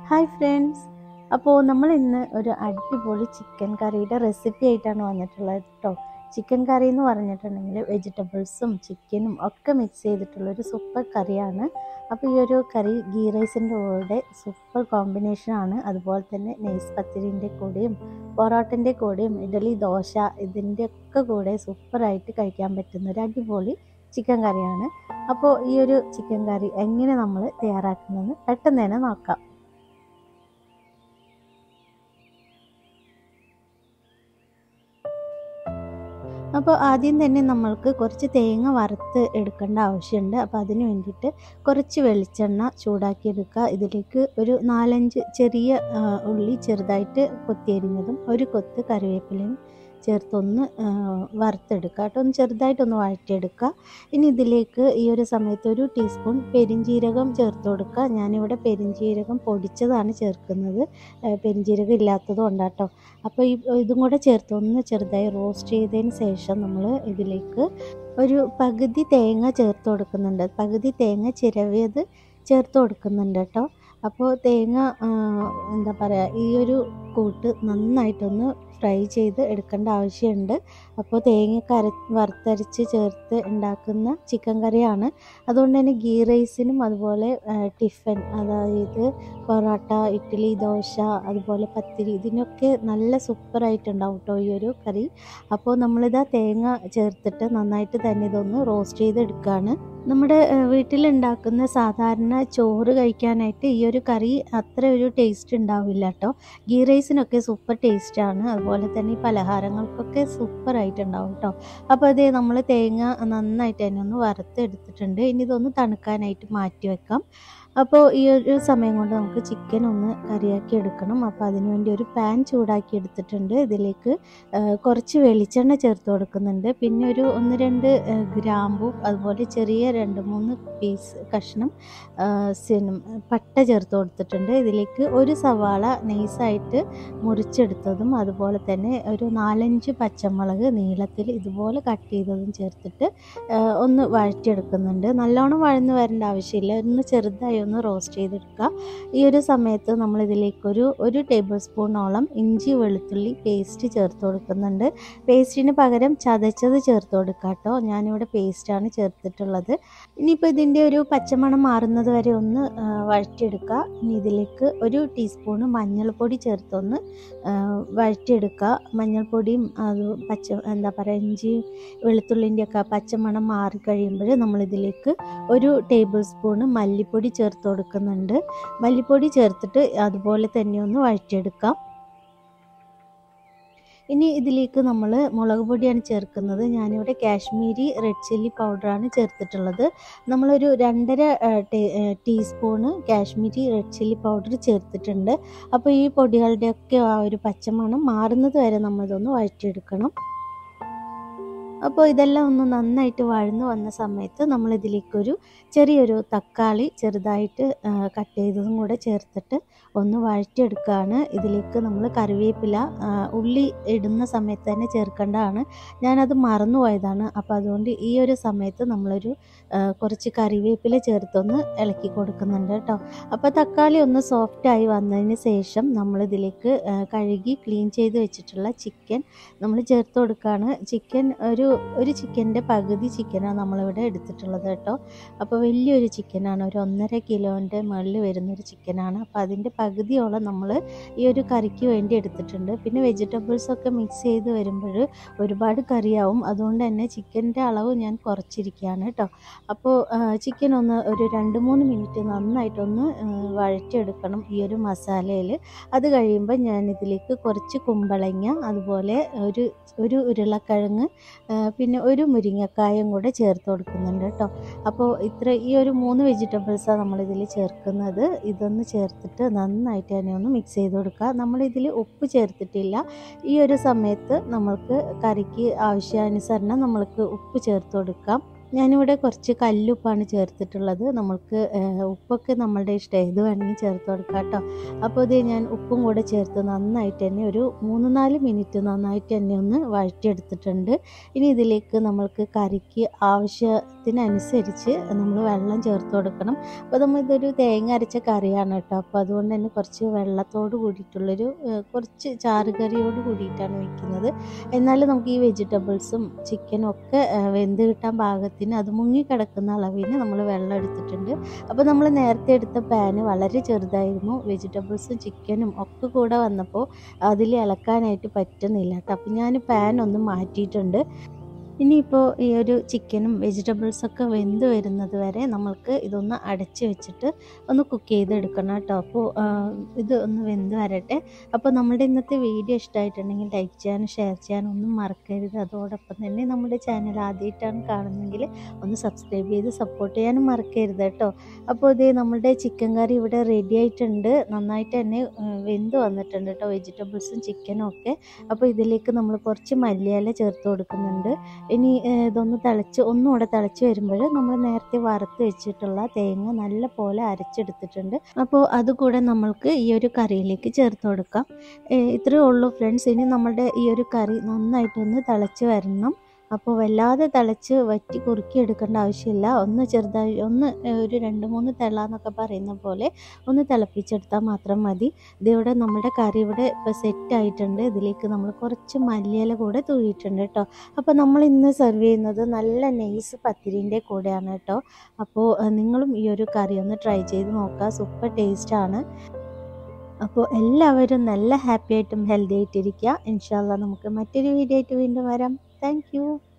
hi friends അപ്പോൾ നമ്മൾ ഇന്ന് ഒരു അടിപൊളി ചിക്കൻ കറിയുടെ റെസിപ്പി ആയിട്ടാണ് വന്നിട്ടുള്ളത് കേട്ടോ ചിക്കൻ കറി എന്ന് പറഞ്ഞിട്ടുണ്ടെങ്കിൽ വെജിറ്റബിൾസും ചിക്കനും ഒക്കെ മിക്സ് ചെയ്തിട്ടുള്ള ഒരു സൂപ്പർ കറിയാണ് അപ്പോൾ ഈ ഒരു കറി ഗീ റൈസിൻ്റെ കൂടെ സൂപ്പർ കോമ്പിനേഷനാണ് അതുപോലെ തന്നെ നെയ്സ് പത്തിരിൻ്റെ കൂടെയും പൊറോട്ടൻ്റെ കൂടെയും ഇഡലി ദോശ ഇതിൻ്റെ ഒക്കെ കൂടെ സൂപ്പറായിട്ട് കഴിക്കാൻ പറ്റുന്ന ഒരു അടിപൊളി ചിക്കൻ കറിയാണ് അപ്പോൾ ഈ ഒരു ചിക്കൻ കറി എങ്ങനെ നമ്മൾ തയ്യാറാക്കുന്നതെന്ന് പെട്ടെന്ന് തന്നെ നോക്കാം അപ്പോൾ ആദ്യം തന്നെ നമ്മൾക്ക് കുറച്ച് തേങ്ങ വറുത്ത് എടുക്കേണ്ട ആവശ്യമുണ്ട് അപ്പോൾ അതിന് വേണ്ടിയിട്ട് കുറച്ച് വെളിച്ചെണ്ണ ചൂടാക്കി എടുക്കുക ഇതിലേക്ക് ഒരു നാലഞ്ച് ചെറിയ ഉള്ളി ചെറുതായിട്ട് കൊത്തിയരിഞ്ഞതും ഒരു കൊത്ത് കറിവേപ്പിലയും ചേർത്തൊന്ന് വറുത്തെടുക്കുക കേട്ടോ ഒന്ന് ചെറുതായിട്ടൊന്ന് വഴറ്റിയെടുക്കുക ഇനി ഇതിലേക്ക് ഈ ഒരു സമയത്ത് ഒരു ടീസ്പൂൺ പെരിഞ്ജീരകം ചേർത്ത് കൊടുക്കുക ഞാനിവിടെ പെരിഞ്ജീരകം പൊടിച്ചതാണ് ചേർക്കുന്നത് പെരിഞ്ജീരകം ഇല്ലാത്തത് കൊണ്ടാട്ടോ അപ്പോൾ ഈ ഇതും കൂടെ ചേർത്ത് ഒന്ന് ചെറുതായി റോസ്റ്റ് ചെയ്തതിന് ശേഷം നമ്മൾ ഇതിലേക്ക് ഒരു പകുതി തേങ്ങ ചേർത്ത് കൊടുക്കുന്നുണ്ട് പകുതി തേങ്ങ ചിരവിയത് ചേർത്ത് കൊടുക്കുന്നുണ്ട് കേട്ടോ അപ്പോൾ തേങ്ങ എന്താ പറയുക ഈ ഒരു കൂട്ട് നന്നായിട്ടൊന്ന് ഫ്രൈ ചെയ്ത് എടുക്കേണ്ട ആവശ്യമുണ്ട് അപ്പോൾ തേങ്ങയൊക്കെ അര വറുത്തരച്ച് ചേർത്ത് ഉണ്ടാക്കുന്ന ചിക്കൻ കറിയാണ് അതുകൊണ്ട് തന്നെ ഗീ റൈസിനും അതുപോലെ ടിഫൻ അതായത് പൊറോട്ട ഇഡ്ഡലി ദോശ അതുപോലെ പത്തിരി ഇതിനൊക്കെ നല്ല സൂപ്പറായിട്ടുണ്ടാവും കേട്ടോ ഈ ഒരു കറി അപ്പോൾ നമ്മളിതാ തേങ്ങ ചേർത്തിട്ട് നന്നായിട്ട് തന്നെ ഇതൊന്ന് റോസ്റ്റ് ചെയ്തെടുക്കുകയാണ് നമ്മുടെ വീട്ടിലുണ്ടാക്കുന്ന സാധാരണ ചോറ് കഴിക്കാനായിട്ട് ഈ ഒരു കറി അത്ര ഒരു ടേസ്റ്റ് ഉണ്ടാവില്ല കേട്ടോ ഗീ റൈസിനൊക്കെ സൂപ്പർ ടേസ്റ്റാണ് അതുപോലെ തന്നെ ഈ പലഹാരങ്ങൾക്കൊക്കെ സൂപ്പർ ആയിട്ടുണ്ടാവും കേട്ടോ അപ്പോൾ അതേ നമ്മൾ തേങ്ങ നന്നായിട്ട് തന്നെ ഒന്ന് വറുത്തെടുത്തിട്ടുണ്ട് ഇനി ഇതൊന്ന് തണുക്കാനായിട്ട് മാറ്റി വെക്കാം അപ്പോൾ ഈ ഒരു സമയം കൊണ്ട് നമുക്ക് ചിക്കൻ ഒന്ന് കറിയാക്കി എടുക്കണം അപ്പോൾ അതിനുവേണ്ടി ഒരു പാൻ ചൂടാക്കി എടുത്തിട്ടുണ്ട് ഇതിലേക്ക് കുറച്ച് വെളിച്ചെണ്ണ ചേർത്ത് കൊടുക്കുന്നുണ്ട് പിന്നെ ഒരു ഒന്ന് രണ്ട് ഗ്രാമ്പും അതുപോലെ ചെറിയ രണ്ട് മൂന്ന് പീസ് കഷ്ണം സിനും പട്ട ചേർത്ത് കൊടുത്തിട്ടുണ്ട് ഇതിലേക്ക് ഒരു സവാള നൈസായിട്ട് മുറിച്ചെടുത്തതും അതുപോലെ തന്നെ ഒരു നാലഞ്ച് പച്ചമുളക് നീളത്തിൽ ഇതുപോലെ കട്ട് ചെയ്തതും ചേർത്തിട്ട് ഒന്ന് വഴറ്റിയെടുക്കുന്നുണ്ട് നല്ലോണം വഴന്ന് വരേണ്ട ആവശ്യമില്ല ഒന്ന് ചെറുതായി ഒന്ന് റോസ്റ്റ് ചെയ്തെടുക്കുക ഈ ഒരു സമയത്ത് നമ്മൾ ഇതിലേക്കൊരു ഒരു ടേബിൾ സ്പൂണോളം ഇഞ്ചി വെളുത്തുള്ളി പേസ്റ്റ് ചേർത്ത് കൊടുക്കുന്നുണ്ട് പേസ്റ്റിന് പകരം ചതച്ചത് ചേർത്ത് കൊടുക്കുക കേട്ടോ ഞാനിവിടെ പേസ്റ്റാണ് ചേർത്തിട്ടുള്ളത് ഇനിയിപ്പോൾ ഇതിൻ്റെ ഒരു പച്ചമണം മാറുന്നത് വരെ ഒന്ന് വഴറ്റിയെടുക്കുക ഇനി ഇതിലേക്ക് ഒരു ടീസ്പൂണ് മഞ്ഞൾപ്പൊടി ചേർത്തൊന്ന് വഴറ്റിയെടുക്കുക മഞ്ഞൾപ്പൊടിയും അത് പച്ച എന്താ പറയുക ഇഞ്ചി വെളുത്തുള്ളിൻ്റെയൊക്കെ പച്ചമണം മാറിക്കഴിയുമ്പോൾ നമ്മളിതിലേക്ക് ഒരു ടേബിൾ സ്പൂണ് മല്ലിപ്പൊടി ചേർത്ത് കൊടുക്കുന്നുണ്ട് മല്ലിപ്പൊടി ചേർത്തിട്ട് അതുപോലെ തന്നെ ഒന്ന് വഴറ്റിയെടുക്കാം ഇനി ഇതിലേക്ക് നമ്മൾ മുളക് പൊടിയാണ് ചേർക്കുന്നത് ഞാനിവിടെ കാശ്മീരി റെഡ് ചില്ലി പൗഡറാണ് ചേർത്തിട്ടുള്ളത് നമ്മളൊരു രണ്ടര teaspoon Kashmiri red chilli powder ചേർത്തിട്ടുണ്ട് അപ്പോൾ ഈ പൊടികളുടെയൊക്കെ ആ ഒരു പച്ചമണം മാറുന്നത് വരെ നമ്മളിതൊന്ന് വഴറ്റിയെടുക്കണം അപ്പോൾ ഇതെല്ലാം ഒന്ന് നന്നായിട്ട് വഴന്നു വന്ന സമയത്ത് നമ്മൾ ഇതിലേക്കൊരു ചെറിയൊരു തക്കാളി ചെറുതായിട്ട് കട്ട് ചെയ്തതും കൂടെ ചേർത്തിട്ട് ഒന്ന് വഴറ്റിയെടുക്കുകയാണ് ഇതിലേക്ക് നമ്മൾ കറിവേപ്പില ഉള്ളി ഇടുന്ന സമയത്ത് തന്നെ ചേർക്കേണ്ടതാണ് ഞാനത് മറന്നുപോയതാണ് അപ്പോൾ അതുകൊണ്ട് ഈ ഒരു സമയത്ത് നമ്മളൊരു കുറച്ച് കറിവേപ്പില ചേർത്തൊന്ന് ഇളക്കി കൊടുക്കുന്നുണ്ട് കേട്ടോ അപ്പോൾ തക്കാളി ഒന്ന് സോഫ്റ്റായി വന്നതിന് ശേഷം നമ്മളിതിലേക്ക് കഴുകി ക്ലീൻ ചെയ്ത് വെച്ചിട്ടുള്ള ചിക്കൻ നമ്മൾ ചേർത്ത് കൊടുക്കുകയാണ് ചിക്കൻ ഒരു ഒരു ചിക്കൻ്റെ പകുതി ചിക്കനാണ് നമ്മളിവിടെ എടുത്തിട്ടുള്ളത് കേട്ടോ അപ്പോൾ വലിയൊരു ചിക്കനാണ് ഒരു ഒന്നര കിലോൻ്റെ മുകളിൽ വരുന്നൊരു ചിക്കനാണ് അപ്പോൾ അതിൻ്റെ പകുതിയോളം നമ്മൾ ഈ ഒരു കറിക്ക് വേണ്ടി എടുത്തിട്ടുണ്ട് പിന്നെ വെജിറ്റബിൾസൊക്കെ മിക്സ് ചെയ്ത് വരുമ്പോൾ ഒരുപാട് കറിയാവും അതുകൊണ്ട് തന്നെ ചിക്കൻ്റെ അളവ് ഞാൻ കുറച്ചിരിക്കുകയാണ് കേട്ടോ അപ്പോൾ ചിക്കൻ ഒന്ന് ഒരു രണ്ട് മൂന്ന് മിനിറ്റ് നന്നായിട്ടൊന്ന് വഴറ്റിയെടുക്കണം ഈ ഒരു മസാലയിൽ അത് കഴിയുമ്പോൾ ഞാൻ ഇതിലേക്ക് കുറച്ച് കുമ്പളങ്ങ അതുപോലെ ഒരു ഒരു ഉരുളക്കിഴങ്ങ് പിന്നെ ഒരു മുരിങ്ങക്കായും കൂടെ ചേർത്ത് കൊടുക്കുന്നുണ്ട് കേട്ടോ അപ്പോൾ ഇത്ര ഈ ഒരു മൂന്ന് വെജിറ്റബിൾസാണ് നമ്മളിതിൽ ചേർക്കുന്നത് ഇതൊന്ന് ചേർത്തിട്ട് നന്നായിട്ട് തന്നെ ഒന്ന് മിക്സ് ചെയ്ത് കൊടുക്കുക നമ്മളിതിൽ ഉപ്പ് ചേർത്തിട്ടില്ല ഈ ഒരു സമയത്ത് നമ്മൾക്ക് കറിക്ക് ആവശ്യാനുസരണം നമ്മൾക്ക് ഉപ്പ് ചേർത്ത് കൊടുക്കാം ഞാനിവിടെ കുറച്ച് കല്ലുപ്പാണ് ചേർത്തിട്ടുള്ളത് നമ്മൾക്ക് ഏഹ്, ഉപ്പൊക്കെ നമ്മളുടെ ഇഷ്ടം ഏത് വേണമെങ്കിൽ ചേർത്ത് കൊടുക്കാം കേട്ടോ അപ്പോൾ ഇത് ഞാൻ ഉപ്പും കൂടെ ചേർത്ത് നന്നായിട്ട് തന്നെ ഒരു മൂന്ന് നാല് മിനിറ്റ് നന്നായിട്ട് തന്നെ ഒന്ന് വഴറ്റിയെടുത്തിട്ടുണ്ട് ഇനി ഇതിലേക്ക് നമ്മൾക്ക് കറിക്ക് ആവശ്യത്തിനനുസരിച്ച് നമ്മൾ വെള്ളം ചേർത്ത് കൊടുക്കണം അപ്പോൾ നമ്മൾ ഇതൊരു തേങ്ങ അരച്ച കറിയാണ് കേട്ടോ അപ്പോൾ അതുകൊണ്ട് തന്നെ കുറച്ച് വെള്ളത്തോട് കൂടിയിട്ടുള്ളൊരു ഏഹ്, കുറച്ച് ചാറുകറിയോട് കൂടിയിട്ടാണ് വെക്കുന്നത് എന്നാലും നമുക്ക് ഈ വെജിറ്റബിൾസും ചിക്കനും ഒക്കെ ഏഹ്, വെന്ത് കിട്ടാൻ പാകത്തിന് അത് മുങ്ങി കിടക്കുന്ന അളവിന് നമ്മൾ വെള്ളം എടുത്തിട്ടുണ്ട് അപ്പോൾ നമ്മൾ നേരത്തെ എടുത്ത പാന് വളരെ ചെറുതായിരുന്നു വെജിറ്റബിൾസും ചിക്കനും ഒക്കെ കൂടെ വന്നപ്പോൾ അതിൽ ഇളക്കാനായിട്ട് പറ്റുന്നില്ല കേട്ടോ അപ്പോൾ ഞാൻ പാൻ ഒന്ന് മാറ്റിയിട്ടുണ്ട് ഇനിയിപ്പോൾ ഈ ഒരു ചിക്കനും വെജിറ്റബിൾസൊക്കെ വെന്ത് വരുന്നത് വരെ നമ്മൾക്ക് ഇതൊന്ന് അടച്ച് വെച്ചിട്ട് ഒന്ന് കുക്ക് ചെയ്തെടുക്കണം കേട്ടോ അപ്പോൾ ആ, ഇത് ഒന്ന് വെന്ത് വരട്ടെ അപ്പോൾ നമ്മുടെ ഇന്നത്തെ വീഡിയോ ഇഷ്ടമായിട്ടുണ്ടെങ്കിൽ ലൈക്ക് ചെയ്യാനും ഷെയർ ചെയ്യാനും ഒന്നും മറക്കരുത് അതോടൊപ്പം തന്നെ നമ്മുടെ ചാനൽ ആദ്യമായിട്ടാണ് കാണുന്നതെങ്കിൽ ഒന്ന് സബ്സ്ക്രൈബ് ചെയ്ത് സപ്പോർട്ട് ചെയ്യാനും മറക്കരുത് കേട്ടോ അപ്പോൾ ഇതേ നമ്മുടെ ചിക്കൻ കറി ഇവിടെ റെഡി ആയിട്ടുണ്ട് നന്നായിട്ട് തന്നെ ആ, വെന്ത് വന്നിട്ടുണ്ട് കേട്ടോ വെജിറ്റബിൾസും ചിക്കനും ഒക്കെ അപ്പോൾ ഇതിലേക്ക് നമ്മൾ കുറച്ച് മല്ലിയില ചേർത്ത് കൊടുക്കുന്നുണ്ട് ഇനി ഏഹ്, ഇതൊന്ന് തിളച്ച് ഒന്നുകൂടെ തിളച്ച് വരുമ്പോൾ നമ്മൾ നേരത്തെ വറുത്ത് വെച്ചിട്ടുള്ള തേങ്ങ നല്ല പോലെ അരച്ചെടുത്തിട്ടുണ്ട് അപ്പോൾ അതുകൂടെ നമ്മൾക്ക് ഈ ഒരു കറിയിലേക്ക് ചേർത്ത് കൊടുക്കാം ഏഹ്, ഇത്രയേ ഉള്ളൂ ഫ്രണ്ട്സ് ഇനി നമ്മുടെ ഈ ഒരു കറി നന്നായിട്ടൊന്ന് തിളച്ച് വരണം അപ്പോൾ വല്ലാതെ തിളച്ച് വറ്റി കുറുക്കി എടുക്കേണ്ട ആവശ്യമില്ല ഒന്ന് ചെറുതായി ഒന്ന് ഏഹ്, ഒരു രണ്ട് മൂന്ന് തിള എന്നൊക്കെ പറയുന്ന പോലെ ഒന്ന് തിളപ്പിച്ചെടുത്താൽ മാത്രം മതി ഇതിവിടെ നമ്മുടെ കറി ഇവിടെ ഇപ്പോൾ സെറ്റ് ആയിട്ടുണ്ട് ഇതിലേക്ക് നമ്മൾ കുറച്ച് മല്ലിയില കൂടെ തൂയിട്ടുണ്ട് കേട്ടോ അപ്പോൾ നമ്മൾ ഇന്ന് സെർവ് ചെയ്യുന്നത് നല്ല നെയ്സ് പത്തിരിൻ്റെ കൂടെയാണ് കേട്ടോ അപ്പോൾ ഏഹ്, നിങ്ങളും ഈ ഒരു കറി ഒന്ന് ട്രൈ ചെയ്ത് നോക്കുക സൂപ്പർ ടേസ്റ്റാണ് അപ്പോൾ എല്ലാവരും നല്ല ഹാപ്പി ആയിട്ടും ഹെൽത്തി ആയിട്ടിരിക്കുക ഇൻഷാല്ല നമുക്ക് മറ്റൊരു വീഡിയോ ആയിട്ട് വീണ്ടും വരാം താങ്ക്